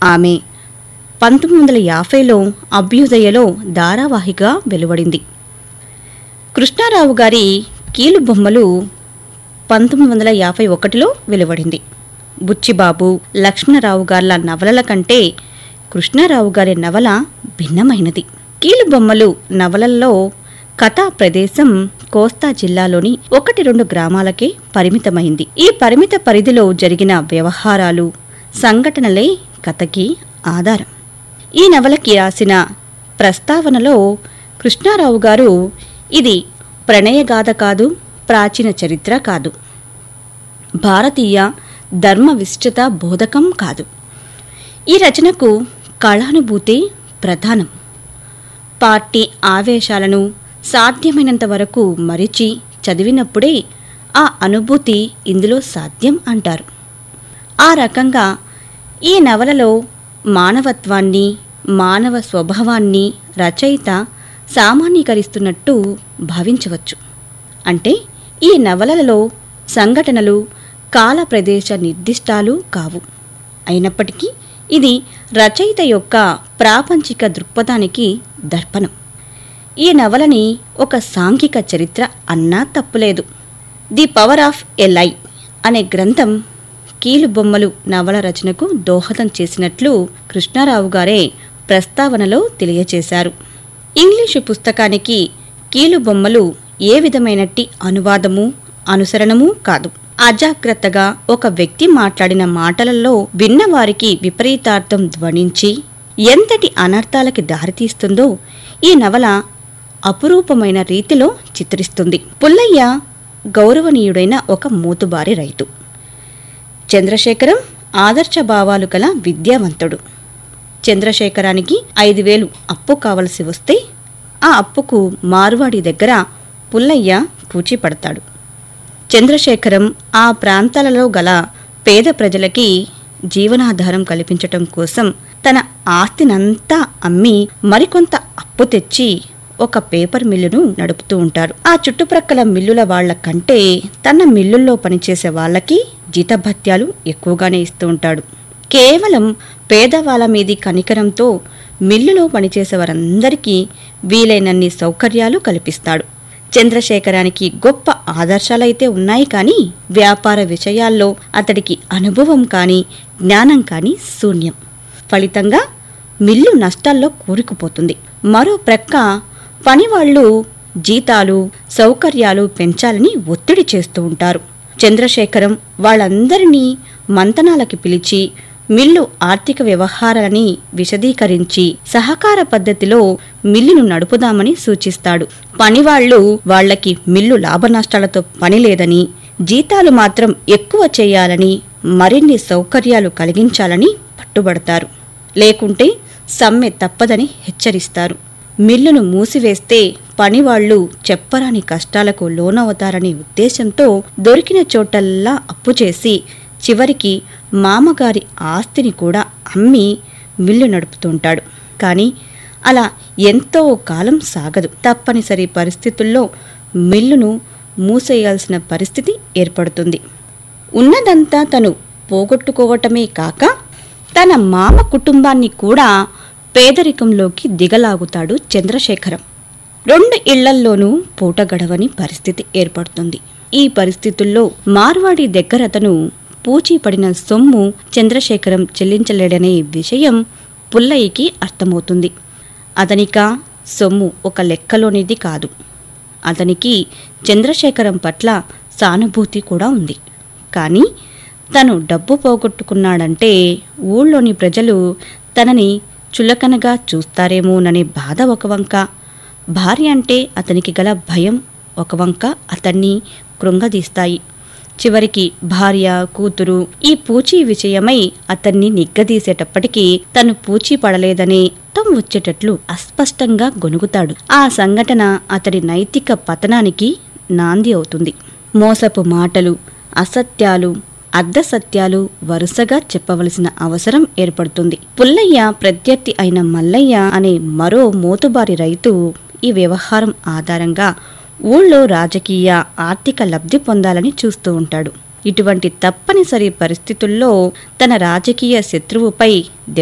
ఆమె పంతొమ్మిది వందల యాభైలో అభ్యుదయలో ధారావాహిగా వెలువడింది కృష్ణారావు గారి కీలుబొమ్మలు పంతొమ్మిది వందల యాభై ఒకటిలో వెలువడింది బుచ్చిబాబు లక్ష్మణరావు గార్ల నవలల కంటే కృష్ణారావు గారి నవల భిన్నమైనది కీలుబొమ్మలు నవలల్లో కథా ప్రదేశం కోస్తా జిల్లాలోని ఒకటి రెండు గ్రామాలకే పరిమితమైంది ఈ పరిమిత పరిధిలో జరిగిన వ్యవహారాలు సంఘటనలే కథకి ఆధారం ఈ నవలకి రాసిన ప్రస్తావనలో కృష్ణారావు గారు ఇది ప్రణయగాథ కాదు ప్రాచీన చరిత్ర కాదు భారతీయ ధర్మ విశిష్టత బోధకం కాదు ఈ రచనకు కళానుభూతి ప్రధానం పార్టీ ఆవేశాలను సాధ్యమైనంత వరకు మరిచి చదివినప్పుడే ఆ అనుభూతి ఇందులో సాధ్యం అంటారు ఆ రకంగా ఈ నవలలో మానవత్వాన్ని మానవ స్వభావాన్ని రచయిత సామాన్యీకరిస్తున్నట్టు భావించవచ్చు అంటే ఈ నవలలలో సంఘటనలు కాల ప్రదేశ నిర్దిష్టాలు కావు అయినప్పటికీ ఇది రచయిత యొక్క ప్రాపంచిక దృక్పథానికి దర్పణం ఈ నవలని ఒక సాంఘిక చరిత్ర అన్నా తప్పులేదు ది పవర్ ఆఫ్ ఎ లై అనే గ్రంథం కీలుబొమ్మలు నవల రచనకు దోహదం చేసినట్లు కృష్ణారావు గారే ప్రస్తావనలో తెలియచేశారు ఇంగ్లీషు పుస్తకానికి కీలుబొమ్మలు ఏ విధమైనట్టి అనువాదము అనుసరణము కాదు అజాగ్రత్తగా ఒక వ్యక్తి మాట్లాడిన మాటలలో విన్నవారికి విపరీతార్థం ధ్వనించి ఎంతటి అనర్థాలకి దారితీస్తుందో ఈ నవల అపురూపమైన రీతిలో చిత్రిస్తుంది పుల్లయ్య గౌరవనీయుడైన ఒక మూతుబారి రైతు చంద్రశేఖరం ఆదర్శ భావాలు గల విద్యావంతుడు చంద్రశేఖరానికి ఐదు వేలు అప్పు కావలసి వస్తే ఆ అప్పుకు మార్వాడి దగ్గర పుల్లయ్య పూచీపడతాడు చంద్రశేఖరం ఆ ప్రాంతాలలో గల పేద ప్రజలకి జీవనాధారం కల్పించటం కోసం తన ఆస్తినంతా అమ్మి మరికొంత అప్పు తెచ్చి ఒక పేపర్ మిల్లును నడుపుతూ ఉంటాడు ఆ చుట్టుప్రక్కల మిల్లుల వాళ్ళ కంటే తన మిల్లుల్లో పనిచేసే వాళ్ళకి జీతభత్యాలు ఎక్కువగానే ఇస్తూ ఉంటాడు కేవలం పేదవాళ్ళ మీది కనికరంతో మిల్లులో పనిచేసే వారందరికీ వీలైనన్ని సౌకర్యాలు కల్పిస్తాడు చంద్రశేఖరానికి గొప్ప ఆదర్శాలైతే ఉన్నాయి కానీ వ్యాపార విషయాల్లో అతడికి అనుభవం కానీ జ్ఞానం కానీ శూన్యం ఫలితంగా మిల్లు నష్టాల్లో కూరుకుపోతుంది మరో ప్రక్క పనివాళ్లు జీతాలు సౌకర్యాలు పెంచాలని ఒత్తిడి చేస్తూ ఉంటారు చంద్రశేఖరం వాళ్ళందరినీ మంతనాలకి పిలిచి మిల్లు ఆర్థిక వ్యవహారాలని విశదీకరించి సహకార పద్ధతిలో మిల్లును నడుపుదామని సూచిస్తాడు పనివాళ్లు వాళ్ళకి మిల్లు లాభనష్టాలతో పని లేదని జీతాలు మాత్రం ఎక్కువ చేయాలని మరిన్ని సౌకర్యాలు కలిగించాలని పట్టుబడతారు లేకుంటే సమ్మె తప్పదని హెచ్చరిస్తారు మిల్లును మూసివేస్తే పనివాళ్లు చెప్పరాని కష్టాలకు లోనవుతారనే ఉద్దేశంతో దొరికిన చోటల్లా అప్పు చేసి చివరికి మామగారి ఆస్తిని కూడా అమ్మి మిల్లు నడుపుతుంటాడు కానీ అలా ఎంతో కాలం సాగదు తప్పనిసరి పరిస్థితుల్లో మిల్లును మూసేయాల్సిన పరిస్థితి ఏర్పడుతుంది ఉన్నదంతా తను పోగొట్టుకోవటమే కాక తన మామ కుటుంబాన్ని కూడా పేదరికంలోకి దిగలాగుతాడు చంద్రశేఖరం రెండు ఇళ్లల్లోనూ పూట గడవని పరిస్థితి ఏర్పడుతుంది ఈ పరిస్థితుల్లో మార్వాడి దగ్గర అతను పూచీపడిన సొమ్ము చంద్రశేఖరం చెల్లించలేడనే విషయం పుల్లయ్యకి అర్థమవుతుంది అతనిక సొమ్ము ఒక లెక్కలోనిది కాదు అతనికి చంద్రశేఖరం పట్ల సానుభూతి కూడా ఉంది కానీ తను డబ్బు పోగొట్టుకున్నాడంటే ఊళ్ళోని ప్రజలు తనని చులకనగా చూస్తారేమోననే బాధ ఒక వంక భార్య అంటే అతనికి గల భయం ఒక వంక అతన్ని కృంగదీస్తాయి చివరికి భార్య కూతురు ఈ పూచీ విషయమై అతన్ని నిగ్గదీసేటప్పటికీ తను పూచీ పడలేదనే అర్థం వచ్చేటట్లు అస్పష్టంగా గొనుగుతాడు ఆ సంఘటన అతడి నైతిక పతనానికి నాంది అవుతుంది మోసపు మాటలు అసత్యాలు అర్ధసత్యాలు వరుసగా చెప్పవలసిన అవసరం ఏర్పడుతుంది పుల్లయ్య ప్రత్యర్థి అయిన మల్లయ్య అనే మరో మోతుబారి రైతు ఈ వ్యవహారం ఆధారంగా ఊళ్ళో రాజకీయ ఆర్థిక లబ్ధి పొందాలని చూస్తూ ఉంటాడు ఇటువంటి తప్పనిసరి పరిస్థితుల్లో తన రాజకీయ శత్రువుపై